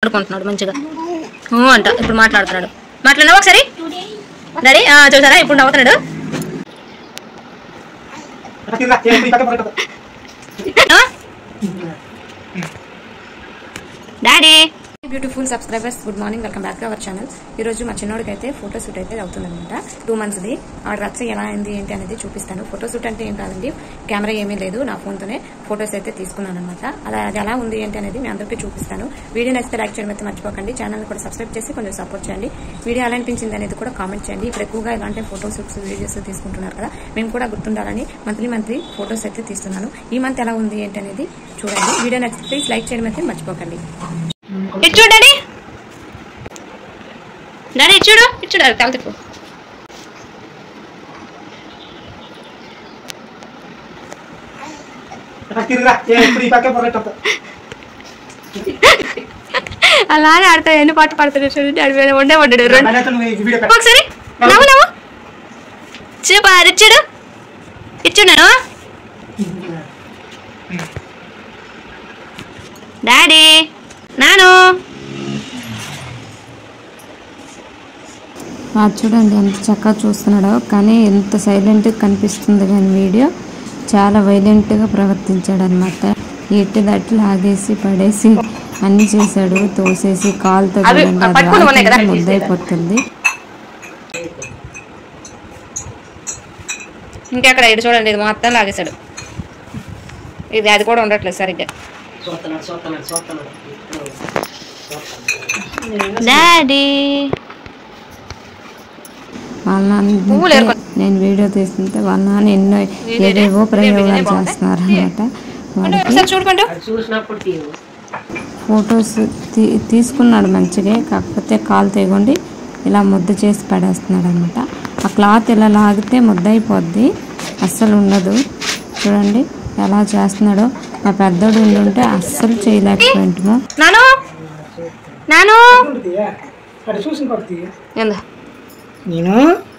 ఆడుకుంటున్నాడు మంచిగా ఊ అంట ఇప్పుడు మాట్లాడుతున్నాడు మాట్లాడినా ఒకసారి డాడీ ఆ, చూసారా ఇప్పుడు నవ్వుతున్నాడు ఆ? Daddy beautiful subscribers good morning welcome back to our channel ఈ రోజు మా చిన్నోడికి అయితే ఫోటో షూట్ అయితే అవుతుందన్నమాట టూ మంత్స్ది ఆవిడ రచ్చ ఎలా అయింది ఏంటి అనేది చూపిస్తాను ఫోటో షూట్ అంటే ఏం కాదండి కెమెరా ఏమీ లేదు నా ఫోన్తోనే ఫోటోస్ అయితే తీసుకున్నాను అనమాట అలా అది ఎలా ఉంది ఏంటి అనేది మీ అందరికీ చూపిస్తాను వీడియో నచ్చితే లైక్ చేయడం అయితే మర్చిపోకండి ఛానల్ కూడా సబ్స్క్రైబ్ చేసి కొంచెం సపోర్ట్ చేయండి వీడియో ఎలా అనిపించింది అనేది కూడా కామెంట్ చేయండి ఇప్పుడు ఎక్కువగా ఇలాంటి ఫోటో షూట్స్ వీడియోస్ తీసుకుంటున్నారు కదా మేము కూడా గుర్తుండాలని మంత్లీ మంత్లీ ఫోటోస్ అయితే తీస్తున్నాను ఈ మంత్ ఎలా ఉంది ఏంటి అనేది చూడండి వీడియో నచ్చితే ప్లీజ్ లైక్ చేయడం అయితే మర్చిపోకండి ఇటు చూడు డాడీ డాడీ ఇటు చూడు ఇటు చూడు తల తిప్పు అలానే ఆడతాడు ఎన్ని పాట పాడతాడు చూడు డాడీ మీద ఉండే పడ్డాడు రెండు ఒకసారి నవ్వు నవ్వు చూపా ఇచ్చాడు ఇచ్చున్నాను డాడీ నాను అది చూడండి ఎంత చక్కగా చూస్తున్నాడో కానీ ఎంత సైలెంట్గా కనిపిస్తుంది కానీ వీడియో చాలా వైలెంట్గా ప్రవర్తించాడు అనమాట ఎట్టి దట్టి లాగేసి పడేసి అన్ని చేశాడు తోసేసి కాలుతో అవి చూడండి అది పట్టుకుని ఉన్నాయి కదా. రాత్రికి ముద్దైపోతుంది ఇంకెక్కడ ఇటు చూడండి ఇది మొత్తం లాగేశాడు ఇది అది కూడా ఉండట్లేదు సరిగ్గా డాడీ వాళ్ళ నాన్న పువ్వులు ఇంతే నేను వీడియో తీస్తుంటే వాళ్ళ నాన్న ఎన్నో ఏవేవో ప్రయోగాలు చేస్తున్నారు అనమాట వాడికి ఒకసారి చూడుకుంటూ ఫొటోస్ తీ తీసుకున్నాడు మంచిగా కాకపోతే కాలు తెగొండి ఇలా ముద్ద చేసి పడేస్తున్నాడు అనమాట ఆ క్లాత్ ఇలా లాగితే ముద్ద అయిపోద్ది అస్సలు ఉండదు చూడండి ఎలా చేస్తున్నాడో మా పెద్దోడు ఉండుంటే అస్సలు చేయలేకపోయింటాము నాను నాను అటు చూసిన కొడుతీ ఏందా నేను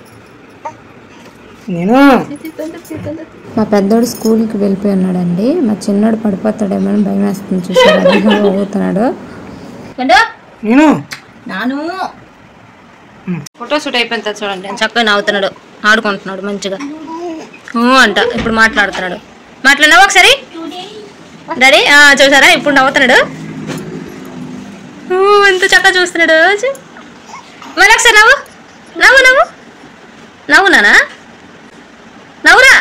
నేను మా పెద్దోడు స్కూల్కి వెళ్ళిపోయి ఉన్నాడండి మా చిన్నోడు పడిపోతాడేమో అని భయం వేస్తుంది చూసారు అదిగా ఊగుతున్నాడు నేను నాను ఫోటో షూట్ అయిపోయిన తర్వాత చూడండి ఆయన చక్కగా నవ్వుతున్నాడు ఆడుకుంటున్నాడు మంచిగా ఊ అంట ఇప్పుడు మాట్లాడుతున్నాడు మాట్లాడినా ఒకసారి డాడీ ఆ, చూసారా ఇప్పుడు నవ్వుతున్నాడు ఊ, ఎంత చక్కగా చూస్తున్నాడు చూ. మరి ఒకసారి నవ్వు నవ్వు నవ్వు నవ్వు నానా నవ్వురా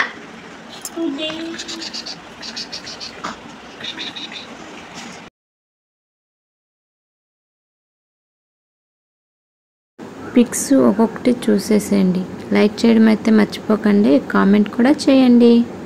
పిక్స్ ఒక్కొక్కటి చూసేసేయండి లైక్ చేయడం అయితే మర్చిపోకండి కామెంట్ కూడా చేయండి